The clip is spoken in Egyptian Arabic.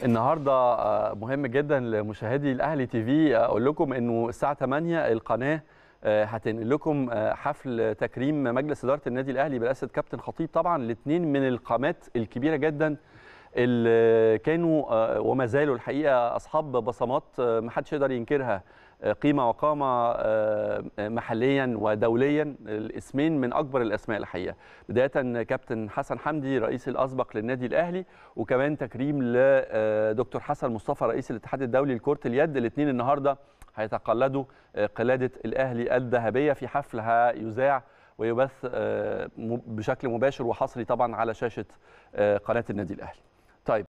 النهارده آه، مهم جدا لمشاهدي الاهلي تي في اقول لكم انه الساعه 8 القناه آه، هتنقل لكم آه، حفل تكريم مجلس اداره النادي الاهلي برئاسه كابتن خطيب طبعا الاثنين من القامات الكبيره جدا اللي كانوا آه، وما زالوا الحقيقه اصحاب بصمات آه، ما حدش يقدر ينكرها آه، قيمه وقامه آه، محليا ودوليا الاسمين من اكبر الاسماء الحقيقه بدايه كابتن حسن حمدي رئيس الاسبق للنادي الاهلي وكمان تكريم لدكتور حسن مصطفى رئيس الاتحاد الدولي لكره اليد الاثنين النهارده هيتقلدوا آه، قلاده الاهلي الذهبيه في حفل هيذاع ويبث آه، م- بشكل مباشر وحصري طبعا على شاشه آه، قناه النادي الاهلي طيب